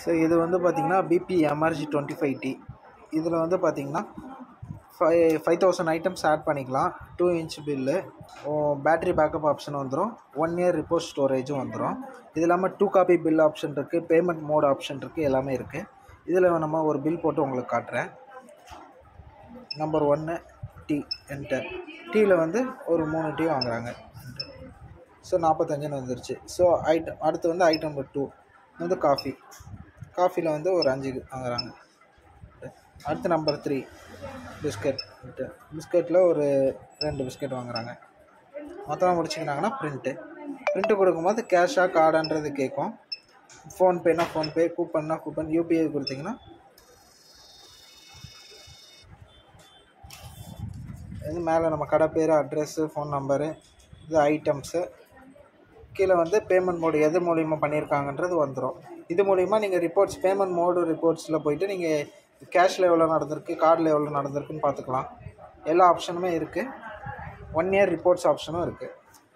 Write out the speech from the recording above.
so இது வந்து பார்த்திங்கன்னா PP MRG twenty five T இதில் வந்து பார்த்திங்கன்னா five five thousand items add பண்ணிக்கலாம் two inch bill battery backup option வந்துடும் ஒன் இயர் ரிப்போர்ட் ஸ்டோரேஜும் வந்துடும் இது இல்லாமல் டூ காப்பி பில் ஆப்ஷன் இருக்குது பேமெண்ட் மோட் ஆப்ஷன் இருக்குது எல்லாமே இருக்குது இதில் நம்ம ஒரு பில் போட்டு உங்களுக்கு காட்டுறேன் நம்பர் ஒன்று டீ என்டர் டீயில் வந்து ஒரு மூணு டீ வாங்குறாங்க ஸோ நாற்பத்தஞ்சுன்னு வந்துருச்சு ஸோ ஐட்டம் அடுத்து வந்து ஐட்டம் நம்பர் டூ வந்து காஃபி காஃபியில் வந்து ஒரு அஞ்சு வாங்குறாங்க அடுத்து நம்பர் த்ரீ பிஸ்கட் பிஸ்கட்டில் ஒரு ரெண்டு பிஸ்கட் வாங்குறாங்க மொத்தமாக முடிச்சுக்கிறாங்கன்னா ப்ரிண்ட்டு ப்ரிண்ட்டு கொடுக்கும்போது கேஷாக கார்டான்றது கேட்கும் ஃபோன்பேனா ஃபோன்பே கூப்பன்னா கூப்பன் யூபிஐ கொடுத்தீங்கன்னா இது மேலே நம்ம கடை பேர் அட்ரெஸ்ஸு ஃபோன் நம்பரு இது ஐட்டம்ஸு கீழே வந்து பேமெண்ட் மோடு எது மூலிமா பண்ணியிருக்காங்கன்றது வந்துடும் இது மூலிமா நீங்கள் ரிப்போர்ட்ஸ் பேமெண்ட் மோடு ரிப்போர்ட்ஸில் போயிட்டு நீங்கள் கேஷில் எவ்வளோ நடந்திருக்கு கார்டில் எவ்வளோ நடந்திருக்குன்னு பார்த்துக்கலாம் எல்லா ஆப்ஷனுமே இருக்குது ஒன் இயர் ரிப்போர்ட்ஸ் ஆப்ஷனும் இருக்குது